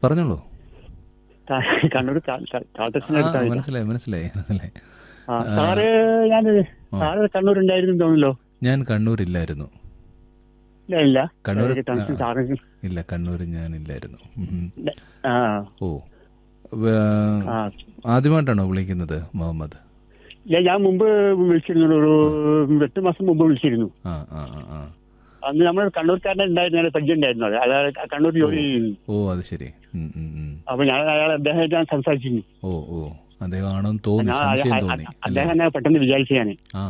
പറഞ്ഞോളൂ ക- കണ്ണൂർ കാ- കാ- ആ കാട്ടസിനടുത്തായിട്ടാ. മനസ്സിലായി മനസ്സിലായി മനസ്സിലായി ആ സാറ് ഞാൻ സാറ് കണ്ണൂർ ഉണ്ടായിരുന്നു തോന്നുന്നല്ലോ ഞാൻ കണ്ണൂരില്ലായിരുന്നു ഇല്ല ഇല്ല കണ്ണൂർ എനിക്ക് തനിച്ച് സാറ് ഇല്ല കണ്ണൂർ ഞാനില്ലായിരുന്നു ഉം. ആ ഓ വേ- ആ ആദ്യമായിട്ടാണോ വിളിക്കുന്നത് മുഹമ്മദ് ഇല്ല ഞാൻ മുമ്പ് വിളിച്ചിരുന്നു ഒരു എട്ട് മാസം മുമ്പ് വിളിച്ചിരുന്നു ആ ആ ആ ആ അന്ന് നമ്മൾ കണ്ണൂർക്കാരനെ ഉണ്ടായിരുന്നു പരിചയം ഉണ്ടായിരുന്നു അയാൾ കണ്ണൂർ ജോലി ചെയ്യുന്നു ഓ അത് ശരി ഉം, ഉം, ഉം. അപ്പൊ ഞാൻ അയാൾ അദ്ദേഹമായിട്ട് ഞാൻ സംസാരിച്ചിരുന്നു ഓ ഓ അദ്ദേഹം ആണെന്ന് തോന്നി ഞാൻ സംശയം അ- തോന്നി അ- അദ്ദേഹം എന്നെ പെട്ടെന്ന് വിചാരിച്ചു ഞാൻ ആ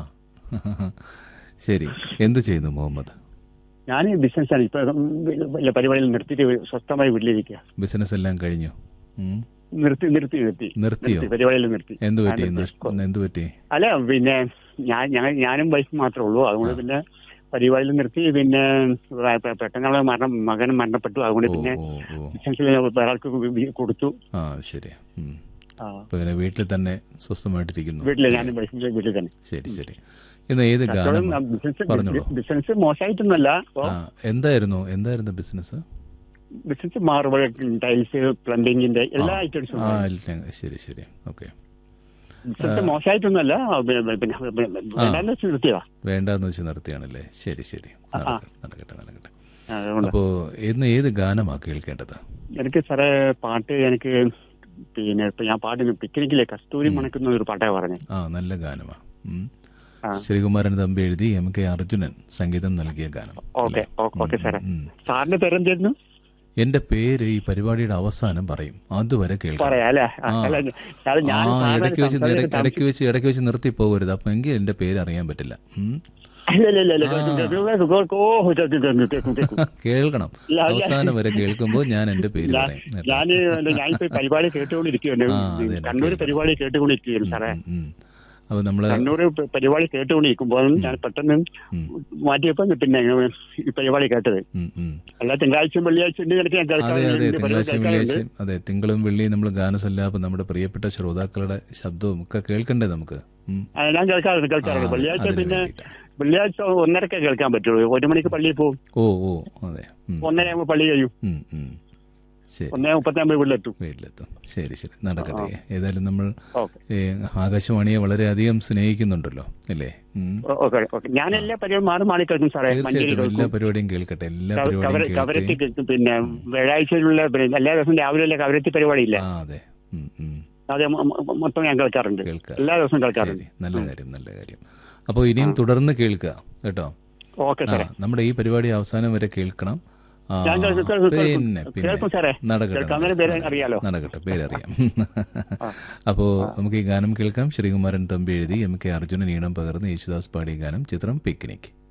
ശരി എന്ത് ചെയ്യുന്നു മുഹമ്മദ് ഞാൻ ബിസിനസ്സാണ് ഇപ്പൊ വല്ല പരിപാടിയിൽ നിർത്തിയിട്ട് സ്വസ്ഥമായി വീട്ടിലിരിക്കുക ബിസിനസ് എല്ലാം കഴിഞ്ഞു ഉം. നിർത്തി നിർത്തി നിർത്തി നിർത്തിയോ നിർത്തി പരിപാടിയിൽ നിർത്തി എന്ത് പറ്റി ആ, നിർത്തി. നഷ്ട- എന്ത് പറ്റി അല്ല പിന്നെ ഞാൻ ഞങ്ങൾ ഞാനും വൈഫും മാത്രമേ ഉള്ളൂ അതുകൊണ്ട് പിന്നെ പരിപാടിയിൽ നിർത്തി പിന്നെ പെ- പെ- പെട്ടെന്നുള്ള മരണം മകൻ മരണപ്പെട്ടു അതുകൊണ്ട് ഓ പിന്നെ ഓ ഓ ബിസിനസ്സിൽ വേറെ ആൾക്ക് വി- കൊടുത്തു ആ ശരി ഉം. ആ, അപ്പൊ ഇങ്ങനെ വീട്ടിൽ തന്നെ സ്വസ്ഥമായിട്ടിരിക്കുന്നു വീട്ടില് ഞാൻ വൈഫിന്റെ വീട്ടിൽ തന്നെ ശരി ശരി ഇന്ന് ഏത് ഗാനം ബിസിനസ് പറഞ്ഞോളൂ ബിസിനസ് മോശമായിട്ടൊന്നുമല്ല ആ എന്തായിരുന്നു എന്തായിരുന്നു ബിസിനസ് ബിസിനസ് മാർബിൾ ടൈൽസ് പ്ലംബിങ്ങിന്റെ എല്ലാ ഐറ്റംസും ആ എല്ലാം ശരി ശരി ഓക്കെ ബിസിനസ് മോശമായിട്ടൊന്നുമല്ല ആ, പിന്നെ പിന്നെ വേണ്ടാന്ന് വെച്ച് നിർത്തിയതാ വേണ്ടാന്ന് വെച്ച് നിർത്തിയാണല്ലേ ശരി ശരി നടക്കട്ടെ നടക്കട്ടെ നടക്കട്ടെ ആ, അതുകൊണ്ട് അപ്പോ ഇന്ന് ഏത് ഗാനമാ കേൾക്കേണ്ടത് എനിക്ക് സാറേ പാട്ട് എനിക്ക് പിന്നെ ഇപ്പൊ ഞാൻ പാടുന്ന പിക്നിക്കിലെ കസ്തൂരി മണക്കുന്ന ഒരു പാട്ടാ പറഞ്ഞത് ആ നല്ല ഗാനമാ ഉം. ആ. ശ്രീകുമാരൻ തമ്പി എഴുതി എം കെ അർജുനൻ സംഗീതം നൽകിയ ഗാനം ഓക്കെ ഓക്കെ സാറേ ഉം. സാറിന്റെ പേരെന്തായിരുന്നു എന്റെ പേര് ഈ പരിപാടിയുടെ അവസാനം പറയും അതുവരെ കേൾക്കാം പറയാ അല്ലേ ആ, ആ. അല്ല, സാറ് ആ ഞാൻ സാറിനെ ഇടയ്ക്ക് വെച്ച് സംസാരിച്ച് ഇടയ്ക്ക് വെച്ച് ഇടയ്ക്ക് വെച്ച് നിർത്തി പോകരുത് അപ്പൊ എങ്കിൽ എന്റെ പേര് അറിയാൻ പറ്റില്ല ഉം. ഇല്ല, ഇല്ല, ഇല്ല, ഇല്ല, കേൾക്കും, കേൾക്കും, കേൾക്കും, ഓ, കേൾക്കും, കേൾക്കും, കേൾക്കും, കേൾക്കും. കേൾക്കണം ഇല്ല, ഇല്ല. അവസാനം വരെ കേൾക്കുമ്പോൾ ഞാൻ എന്റെ പേര് ഞാൻ പറയും കേട്ടോ. ഞാന് ഞാനിപ്പോ പരിപാടി കേട്ടുകൊണ്ടിരിക്കുകയാണ് ആ, അതെ, കണ്ണൂർ കേൾക്കാം. പരിപാടി കേട്ടുകൊണ്ടിരിക്കുകയാണ് സാറേ ഉം, ഉം. അപ്പൊ നമ്മള് കണ്ണൂർ പ- പരിപാടി കേട്ടുകൊണ്ടിരിക്കുമ്പോൾ ഞാൻ പെട്ടെന്ന് ഉം, മാറ്റിയപ്പോ പിന്നെ ഈ പരിപാടി കേട്ടത് ഉം, ഉം. അല്ല തിങ്കളാഴ്ചയും വെള്ളിയാഴ്ചയും ഉണ്ട് എനിക്ക് ഞാൻ അതെ അതെ കേൾക്കാറുണ്ട് പരിപാടി തിങ്കളാഴ്ച കേൾക്കാറുണ്ട് വെള്ളിയാഴ്ച അതെ തിങ്കളും വെള്ളിയും നമ്മൾ ഗാനസല്ലാപം നമ്മുടെ പ്രിയപ്പെട്ട ശ്രോതാക്കളുടെ ശബ്ദവും ഒക്കെ കേൾക്കണ്ടേ നമുക്ക് ഉം. ആ, ഞാൻ കേൾക്കാറുണ്ട് ആ, കേൾക്കാറുണ്ട് വെള്ളിയാഴ്ച അതിന് പിന്നെ വേണ്ടിയിട്ടാ. വെള്ളിയാഴ്ച ഒന്നരക്കെ കേൾക്കാൻ പറ്റുള്ളൂ ഒരു മണിക്ക് പള്ളിയിൽ പോകും ഓ ഓ അതെ ഉം, ഒന്നര ആകുമ്പോൾ പള്ളി കഴിയും ഉം, ഉം. ശരി ഒന്നേ മുപ്പത്താകുമ്പോൾ വീട്ടിലെത്തും വീട്ടിലെത്തും ശരി ശരി നടക്കട്ടെ ഏതായാലും നമ്മൾ ഓക്കെ ഏ, ആകാശവാണിയെ വളരെയധികം സ്നേഹിക്കുന്നുണ്ടല്ലോ അല്ലേ ഉം. ഓക്കെ ഓക്കെ ഞാൻ എല്ലാ പരിപാടിയും മാറി മാറി കേൾക്കും സാറേ മഞ്ചേരി തീർച്ചയായിട്ടും എല്ലാ കേൾക്കും പരിപാടിയും കേൾക്കട്ടെ എല്ലാ കവ- കവര- പരിപാടിയും കവരത്തി കേൾക്കുകയും കേൾക്കും പിന്നെ വ്യാഴാഴ്ചയിലുള്ള പിന്നെ എല്ലാ ദിവസവും രാവിലെ കവരത്തി പരിപാടി ഇല്ല ആ അതെ ഉം, ഉം. അത് മൊ- മൊ- മൊത്തം ഞാൻ കേൾക്കാറുണ്ട് കേൾക്കാം എല്ലാ ദിവസവും കേൾക്കാറുണ്ട് ശരി നല്ല കാര്യം നല്ല കാര്യം അപ്പോൾ ഇനിയും തുടർന്ന് കേൾക്കുക കേട്ടോ ഓക്കെ ആ സാറേ നമ്മുടെ ഈ പരിപാടി അവസാനം വരെ കേൾക്കണം ആ, ഞാൻ കേൾക്കും, കേൾക്കും, കേൾക്കും. പിന്നെ പിന്നെ കേൾക്കും സാറേ. നടക്കട്ടെ കേൾക്കാം. അങ്ങനെ പേര് നടക്കട്ടെ. അറിയാലോ. നടക്കട്ടെ പേരറിയാം അപ്പോ നമുക്ക് ഈ ഗാനം കേൾക്കാം ശ്രീകുമാരൻ തമ്പി എഴുതി എം കെ അർജുനൻ ഈണം പകർന്ന് യേശുദാസ് പാടിയ ഗാനം ചിത്രം പിക്നിക്